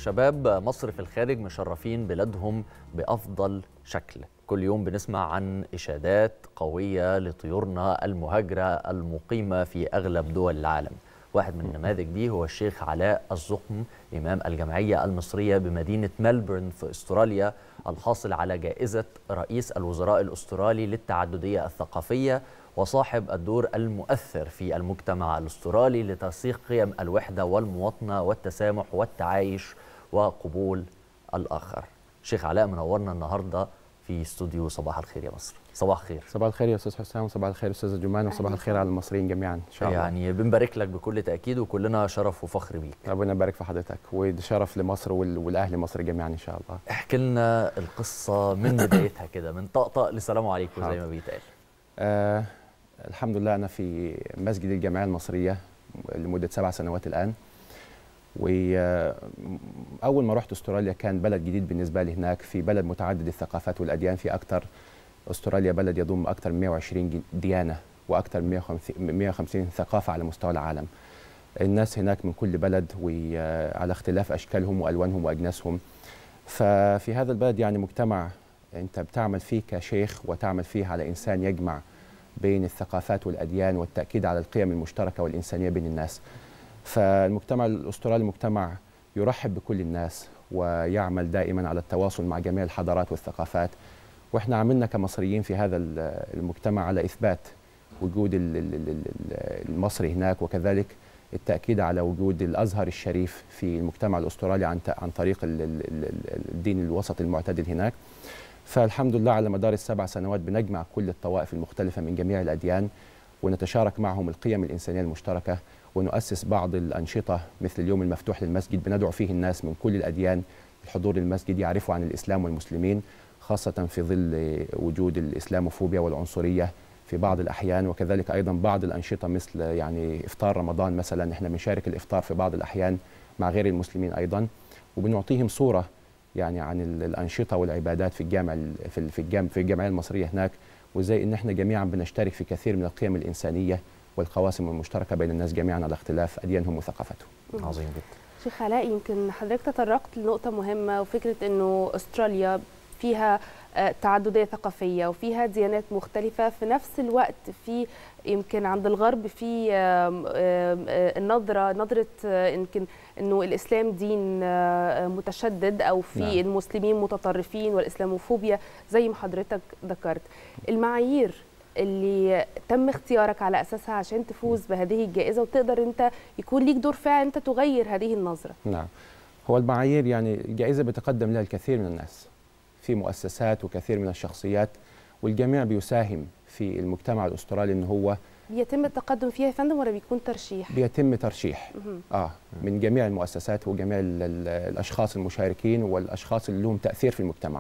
شباب مصر في الخارج مشرفين بلادهم بأفضل شكل كل يوم بنسمع عن إشادات قوية لطيورنا المهاجرة المقيمة في أغلب دول العالم واحد من النماذج دي هو الشيخ علاء الزقم إمام الجمعية المصرية بمدينة ملبورن في أستراليا الحاصل على جائزة رئيس الوزراء الأسترالي للتعددية الثقافية وصاحب الدور المؤثر في المجتمع الأسترالي لترسيخ قيم الوحدة والمواطنة والتسامح والتعايش وقبول الآخر شيخ علاء منورنا النهاردة في استوديو صباح الخير يا مصر صباح الخير صباح الخير يا استاذ حسام وصباح الخير استاذ جمان وصباح الخير على المصريين جميعا ان شاء الله يعني بنبارك لك بكل تاكيد وكلنا شرف وفخر بيك ربنا يبارك في حضرتك وده شرف لمصر وال- والاهل مصر جميعا ان شاء الله احكي لنا القصه من بدايتها كده من طقطق لسلام عليكم زي ما بيتقال آه الحمد لله انا في مسجد الجمعيه المصريه لمده سبع سنوات الان واول ما رحت استراليا كان بلد جديد بالنسبه لي هناك في بلد متعدد الثقافات والاديان في اكثر استراليا بلد يضم اكثر من 120 جن- ديانه واكثر من 150 150 ثقافه على مستوى العالم الناس هناك من كل بلد وعلى اختلاف اشكالهم والوانهم واجناسهم ففي هذا البلد يعني مجتمع انت بتعمل فيه كشيخ وتعمل فيه على انسان يجمع بين الثقافات والاديان والتاكيد على القيم المشتركه والانسانيه بين الناس فالمجتمع الاسترالي مجتمع يرحب بكل الناس ويعمل دائما على التواصل مع جميع الحضارات والثقافات واحنا عملنا كمصريين في هذا ال- المجتمع على اثبات وجود ال- ال- ال- ال- المصري هناك وكذلك التاكيد على وجود الازهر الشريف في المجتمع الاسترالي عن ت- عن طريق ال- ال- ال- الدين الوسط المعتدل هناك فالحمد لله على مدار السبع سنوات بنجمع كل الطوائف المختلفه من جميع الاديان ونتشارك معهم القيم الانسانيه المشتركه ونؤسس بعض الانشطه مثل اليوم المفتوح للمسجد بندعو فيه الناس من كل الاديان الحضور للمسجد يعرفوا عن الاسلام والمسلمين خاصه في ظل وجود الاسلاموفوبيا والعنصريه في بعض الاحيان وكذلك ايضا بعض الانشطه مثل يعني افطار رمضان مثلا احنا بنشارك الافطار في بعض الاحيان مع غير المسلمين ايضا وبنعطيهم صوره يعني عن ال- الانشطه والعبادات في الجامع ال- في ال- في الجامع في الجمعيه المصريه هناك وزي ان احنا جميعا بنشترك في كثير من القيم الانسانيه والقواسم المشتركه بين الناس جميعا على اختلاف اديانهم وثقافتهم. عظيم جدا شيخ علاء يمكن حضرتك تطرقت لنقطة مهمة وفكرة انه استراليا فيها آه، تعددية ثقافية وفيها ديانات مختلفة في نفس الوقت في يمكن عند الغرب في آم، آم، آه، النظرة نظرة آه، يمكن انه الاسلام دين آه، متشدد او في نعم. نعم. المسلمين متطرفين والاسلاموفوبيا زي ما حضرتك ذكرت المعايير اللي تم اختيارك على اساسها عشان تفوز بهذه الجائزه وتقدر انت يكون ليك دور فعال انت تغير هذه النظره نعم. هو المعايير يعني الجائزه بيتقدم لها الكثير من الناس في مؤسسات وكثير من الشخصيات والجميع بيساهم في المجتمع الاسترالي ان هو بيتم التقدم فيها يا فندم ولا بيكون ترشيح بيتم ترشيح مهم. اه من جميع المؤسسات وجميع ال- ال- الاشخاص المشاركين والاشخاص اللي لهم تاثير في المجتمع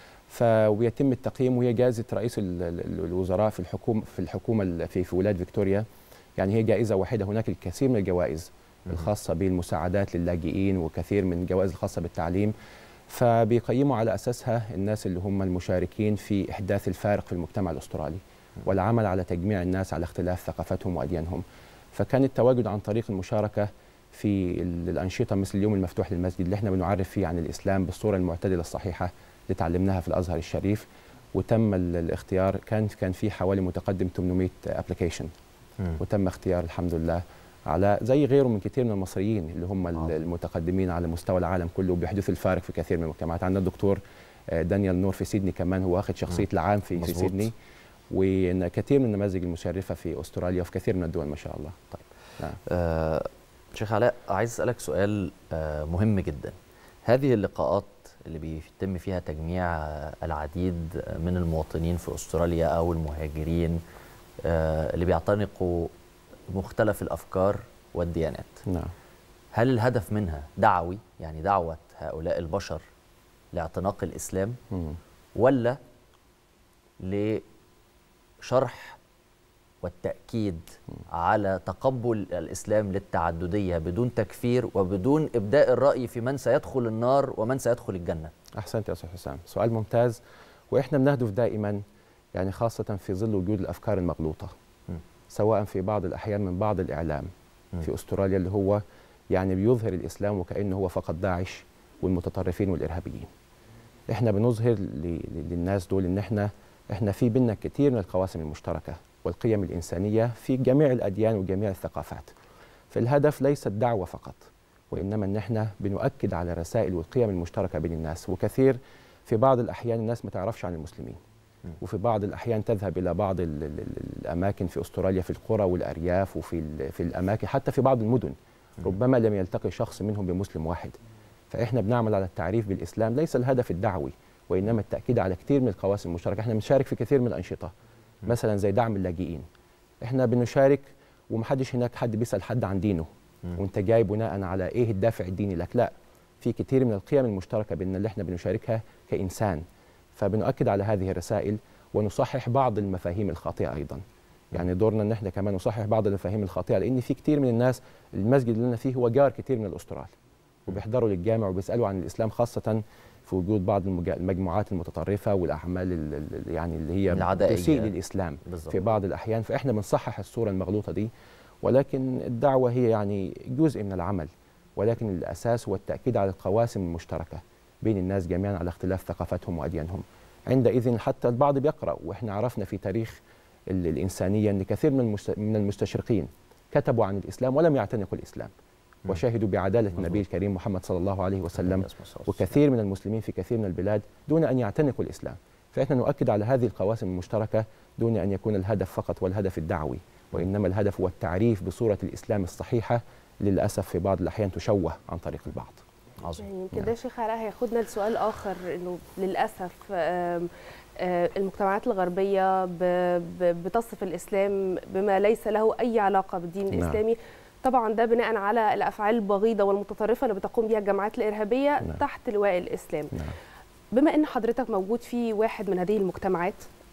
فبيتم التقييم وهي جائزه رئيس ال- ال- الوزراء في الحكومه في الحكومه ال- في في ولايه فيكتوريا يعني هي جائزه واحده هناك الكثير من الجوائز الخاصه بالمساعدات للاجئين وكثير من الجوائز الخاصه بالتعليم فبيقيموا على اساسها الناس اللي هم المشاركين في احداث الفارق في المجتمع الاسترالي والعمل على تجميع الناس على اختلاف ثقافتهم واديانهم فكان التواجد عن طريق المشاركه في ال- الانشطه مثل اليوم المفتوح للمسجد اللي احنا بنعرف فيه عن الاسلام بالصوره المعتدله الصحيحه اللي تعلمناها في الازهر الشريف وتم ال- الاختيار كان كان في حوالي متقدم 800 ابلكيشن مم. وتم اختيار الحمد لله على زي غيره من كثير من المصريين اللي هم ال- عظيم. المتقدمين على مستوى العالم كله وبيحدثوا الفارق في كثير من المجتمعات عندنا الدكتور آه، دانيال نور في سيدني كمان هو واخد شخصيه العام في, في مظبوط. سيدني وكثير من النماذج المشرفه في استراليا وفي كثير من الدول ما شاء الله طيب. نعم. آه شيخ علاء عايز اسالك سؤال آه مهم جدا هذه اللقاءات اللي بيتم فيها تجميع آه، العديد من المواطنين في استراليا او المهاجرين آه اللي بيعتنقوا مختلف الافكار والديانات نعم هل الهدف منها دعوي يعني دعوه هؤلاء البشر لاعتناق الاسلام مم. ولا لشرح والتأكيد على تقبل الإسلام للتعددية بدون تكفير وبدون إبداء الرأي في من سيدخل النار ومن سيدخل الجنة احسنت يا استاذ حسام سؤال ممتاز واحنا بنهدف دائما يعني خاصه في ظل وجود الافكار المغلوطه م. سواء في بعض الاحيان من بعض الاعلام م. في استراليا اللي هو يعني بيظهر الاسلام وكانه هو فقط داعش والمتطرفين والارهابيين احنا بنظهر ل- للناس دول ان احنا احنا في بينا كثير من القواسم المشتركه والقيم الانسانيه في جميع الاديان وجميع الثقافات فالهدف ليس الدعوه فقط وانما ان احنا بنؤكد على رسائل والقيم المشتركه بين الناس وكثير في بعض الاحيان الناس ما تعرفش عن المسلمين م. وفي بعض الاحيان تذهب الى بعض ال ال ال الاماكن في استراليا في القرى والارياف وفي ال- في الاماكن حتى في بعض المدن م. ربما لم يلتقي شخص منهم بمسلم واحد فاحنا بنعمل على التعريف بالاسلام ليس الهدف الدعوي وانما التاكيد على كثير من القواسم المشتركه احنا بنشارك في كثير من الانشطه م. مثلا زي دعم اللاجئين احنا بنشارك ومحدش هناك حد بيسال حد عن دينه مم. وانت جاي بناء على ايه الدافع الديني لك لا في كثير من القيم المشتركه بيننا اللي احنا بنشاركها كانسان فبنؤكد على هذه الرسائل ونصحح بعض المفاهيم الخاطئه ايضا يعني دورنا ان احنا كمان نصحح بعض المفاهيم الخاطئه لان في كثير من الناس المسجد اللي انا فيه هو جار كثير من الاسترال وبيحضروا للجامع وبيسالوا عن الاسلام خاصه في وجود بعض المجا- المجموعات المتطرفه والاعمال ال- ال- يعني اللي هي العدائية. تسيء للاسلام بالظبط في بعض الاحيان فاحنا بنصحح الصوره المغلوطه دي ولكن الدعوه هي يعني جزء من العمل ولكن الاساس هو التاكيد على القواسم المشتركه بين الناس جميعا على اختلاف ثقافتهم واديانهم عندئذ حتى البعض بيقرا واحنا عرفنا في تاريخ ال- الانسانيه ان كثير من المست- من المستشرقين كتبوا عن الاسلام ولم يعتنقوا الاسلام مم. وشهدوا بعداله مظبوط. النبي الكريم محمد صلى الله عليه وسلم عليه الصلاة والسلام. وكثير من المسلمين في كثير من البلاد دون ان يعتنقوا الاسلام فاحنا نؤكد على هذه القواسم المشتركه دون ان يكون الهدف فقط والهدف الدعوي وانما الهدف هو التعريف بصوره الاسلام الصحيحه للاسف في بعض الاحيان تشوه عن طريق البعض عظيم يعني يمكن نعم. ده شيخ علاء هياخدنا لسؤال اخر انه للاسف آم، آه، المجتمعات الغربيه ب- ب- بتصف الاسلام بما ليس له اي علاقه بالدين نعم. الاسلامي طبعا ده بناء على الافعال البغيضه والمتطرفه اللي بتقوم بها الجماعات الارهابيه نعم. تحت لواء الاسلام نعم بما ان حضرتك موجود في واحد من هذه المجتمعات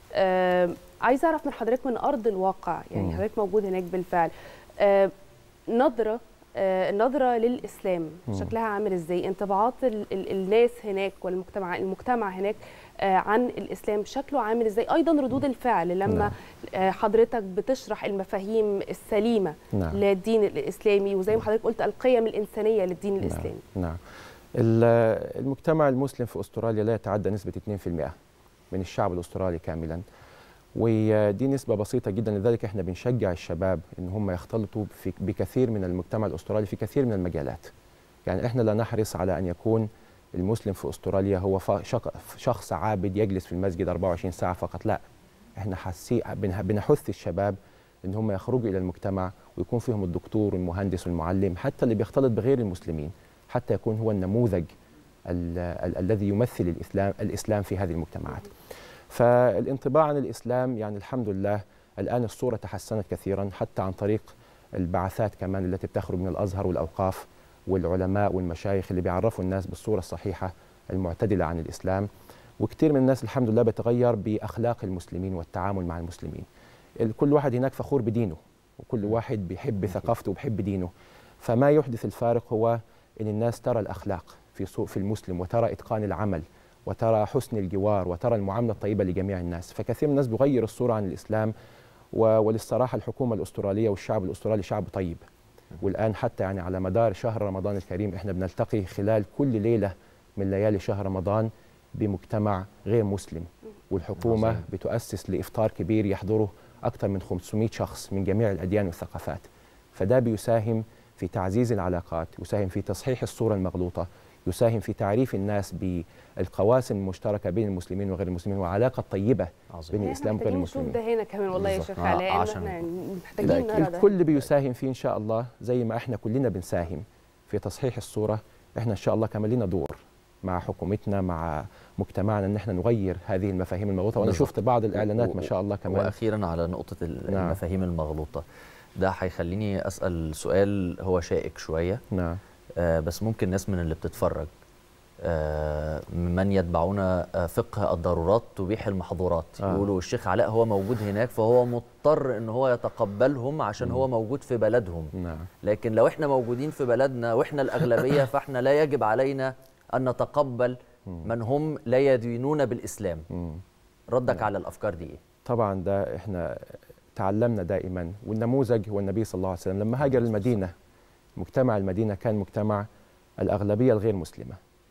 آم، عايزه اعرف من حضرتك من ارض الواقع يعني مم. حضرتك موجود هناك بالفعل آم، نظره آه، النظره للاسلام مم. شكلها عامل ازاي انطباعات ال ال الناس هناك والمجتمع المجتمع هناك آه، عن الاسلام شكله عامل ازاي ايضا ردود الفعل لما نعم. آه، حضرتك بتشرح المفاهيم السليمه نعم للدين الاسلامي وزي ما حضرتك قلت القيم الانسانيه للدين الاسلامي نعم, نعم. ال- المجتمع المسلم في استراليا لا يتعدى نسبه 2% من الشعب الاسترالي كاملا ودي نسبة بسيطة جدا لذلك احنا بنشجع الشباب ان هم يختلطوا في بكثير من المجتمع الاسترالي في كثير من المجالات. يعني احنا لا نحرص على ان يكون المسلم في استراليا هو ف- شق- شخص عابد يجلس في المسجد 24 ساعة فقط لا. احنا حسي بنه- بنحث الشباب ان هم يخرجوا الى المجتمع ويكون فيهم الدكتور والمهندس والمعلم حتى اللي بيختلط بغير المسلمين حتى يكون هو النموذج ال- ال- الذي يمثل الاسلام الاسلام في هذه المجتمعات. فالانطباع عن الاسلام يعني الحمد لله الان الصوره تحسنت كثيرا حتى عن طريق البعثات كمان التي بتخرج من الازهر والاوقاف والعلماء والمشايخ اللي بيعرفوا الناس بالصوره الصحيحه المعتدله عن الاسلام وكثير من الناس الحمد لله بتغير باخلاق المسلمين والتعامل مع المسلمين ال- كل واحد هناك فخور بدينه وكل واحد بيحب ثقافته وبيحب دينه فما يحدث الفارق هو ان الناس ترى الاخلاق في سوء في المسلم وترى اتقان العمل وترى حسن الجوار وترى المعامله الطيبه لجميع الناس فكثير من الناس بيغير الصوره عن الاسلام و- وللصراحه الحكومه الاستراليه والشعب الاسترالي شعب طيب والان حتى يعني على مدار شهر رمضان الكريم احنا بنلتقي خلال كل ليله من ليالي شهر رمضان بمجتمع غير مسلم والحكومه عظيم. بتؤسس لافطار كبير يحضره اكثر من 500 شخص من جميع الاديان والثقافات فده بيساهم في تعزيز العلاقات يساهم في تصحيح الصوره المغلوطه يساهم في تعريف الناس بالقواسم المشتركه بين المسلمين وغير المسلمين وعلاقه طيبه عظيم بين الاسلام وغير محتاجين نشوف المسلمين ده هنا كمان والله يا بالظبط. شيخ آه، علاء إن عشان- احنا محتاجين لا، نرى ده الكل بيساهم فيه ان شاء الله زي ما احنا كلنا بنساهم في تصحيح الصوره احنا ان شاء الله كمان لنا دور مع حكومتنا مع مجتمعنا ان احنا نغير هذه المفاهيم المغلوطه وانا بالظبط. شفت بعض الاعلانات ما شاء الله كمان واخيرا على نقطه ال- نعم. المفاهيم المغلوطه ده هيخليني اسال سؤال هو شائك شويه نعم آه بس ممكن ناس من اللي بتتفرج آه من يتبعون آه فقه الضرورات تبيح المحظورات آه. يقولوا الشيخ علاء هو موجود هناك فهو مضطر ان هو يتقبلهم عشان هو موجود في بلدهم نعم لكن لو احنا موجودين في بلدنا واحنا الاغلبيه فاحنا لا يجب علينا ان نتقبل من هم لا يدينون بالاسلام مم. ردك على الافكار دي ايه طبعا ده احنا تعلمنا دائما والنموذج هو النبي صلى الله عليه وسلم لما هاجر المدينه مجتمع المدينه كان مجتمع الاغلبيه الغير مسلمه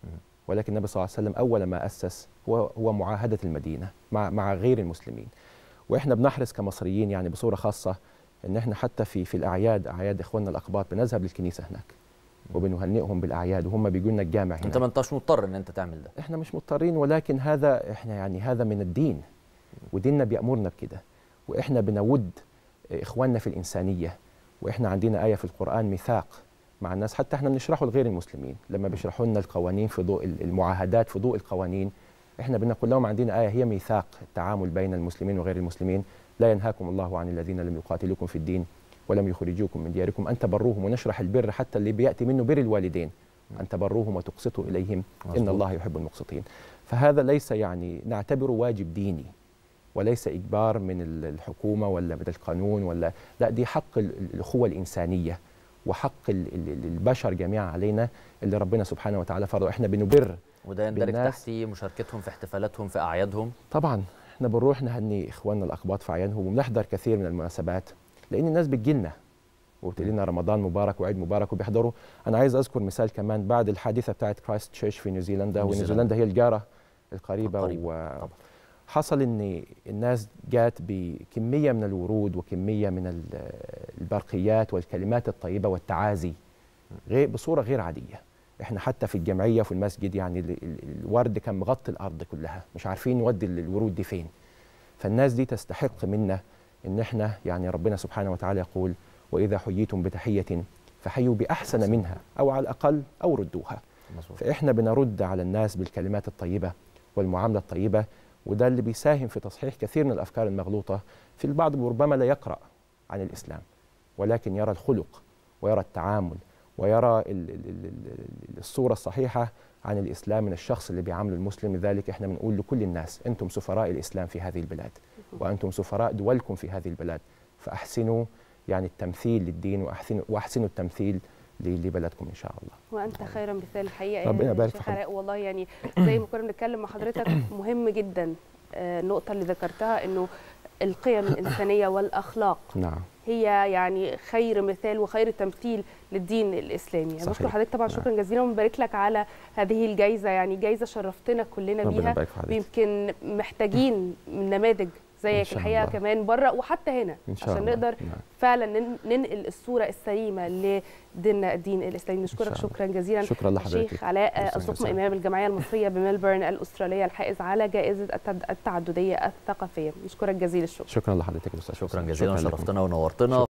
ولكن النبي صلى الله عليه وسلم اول ما اسس هو هو معاهده المدينه مع مع غير المسلمين واحنا بنحرص كمصريين يعني بصوره خاصه ان احنا حتى في في الاعياد اعياد اخواننا الاقباط بنذهب للكنيسه هناك وبنهنئهم بالاعياد وهم بيجوا لنا الجامع هناك انت ما انتش مضطر ان انت تعمل ده احنا مش مضطرين ولكن هذا احنا يعني هذا من الدين وديننا بيأمرنا بكده واحنا بنود اخواننا في الانسانيه واحنا عندنا ايه في القران ميثاق مع الناس حتى احنا بنشرحه لغير المسلمين لما بيشرحوا لنا القوانين في ضوء المعاهدات في ضوء القوانين احنا بنقول لهم عندنا ايه هي ميثاق التعامل بين المسلمين وغير المسلمين لا ينهاكم الله عن الذين لم يقاتلوكم في الدين ولم يخرجوكم من دياركم ان تبروهم ونشرح البر حتى اللي بياتي منه بر الوالدين ان تبروهم وتقسطوا اليهم مظبوط. ان الله يحب المقسطين فهذا ليس يعني نعتبره واجب ديني وليس اجبار من ال- الحكومه ولا من القانون ولا لا دي حق ال- ال- الاخوه الانسانيه وحق ال- ال- البشر جميعا علينا اللي ربنا سبحانه وتعالى فرضه احنا بنبر وده يندرج بالناس. تحتي مشاركتهم في احتفالاتهم في اعيادهم طبعا احنا بنروح نهني اخواننا الاقباط في اعيادهم وبنحضر كثير من المناسبات لان الناس بتجيلنا وبتقول لنا رمضان مبارك وعيد مبارك وبيحضروا انا عايز اذكر مثال كمان بعد الحادثه بتاعت كرايست تشيرش في نيوزيلندا نيوزيلندا. ونيوزيلندا هي الجاره القريبه القريبة، و... طبعا. حصل ان الناس جات بكميه من الورود وكميه من ال- البرقيات والكلمات الطيبه والتعازي غير بصوره غير عاديه احنا حتى في الجمعيه في المسجد يعني ال- ال- الورد كان مغطي الارض كلها مش عارفين نودي ال- الورود دي فين فالناس دي تستحق منا ان احنا يعني ربنا سبحانه وتعالى يقول واذا حييتم بتحيه فحيوا باحسن منها او على الاقل او ردوها مظبوط فاحنا بنرد على الناس بالكلمات الطيبه والمعامله الطيبه وده اللي بيساهم في تصحيح كثير من الافكار المغلوطه في البعض ربما لا يقرا عن الاسلام ولكن يرى الخلق ويرى التعامل ويرى ال- ال- ال- ال- الصوره الصحيحه عن الاسلام من الشخص اللي بيعامله المسلم لذلك احنا بنقول لكل الناس انتم سفراء الاسلام في هذه البلاد وانتم سفراء دولكم في هذه البلاد فاحسنوا يعني التمثيل للدين واحسنوا واحسنوا التمثيل ل- لبلدكم ان شاء الله وانت خير مثال الحقيقه ربنا يا يبارك في شيخ حضرتك. علاء والله يعني زي ما كنا بنتكلم مع حضرتك مهم جدا آه، النقطه اللي ذكرتها انه القيم الانسانيه والاخلاق نعم هي يعني خير مثال وخير تمثيل للدين الاسلامي يعني صحيح. بشكر حضرتك طبعا نعم. شكرا جزيلا وبنبارك لك على هذه الجائزه يعني جائزه شرفتنا كلنا ربنا بيها يبارك في حضرتك ويمكن محتاجين من نماذج إن زيك شاء الحقيقه الله. كمان بره وحتى هنا ان شاء عشان الله نقدر نعم. فعلا نن- ننقل الصوره السليمه لديننا الدين الاسلامي نشكرك شاء الله. شكرا جزيلا شكرا لحضرتك الشيخ علاء أستاذ الزقم حسام. امام الجمعيه المصريه بملبورن الاستراليه الحائز على جائزه التد- التعدديه الثقافيه نشكرك جزيل الشكر شكرا لحضرتك يا أستاذ شكرا حسام. جزيلا لكم. شرفتنا ونورتنا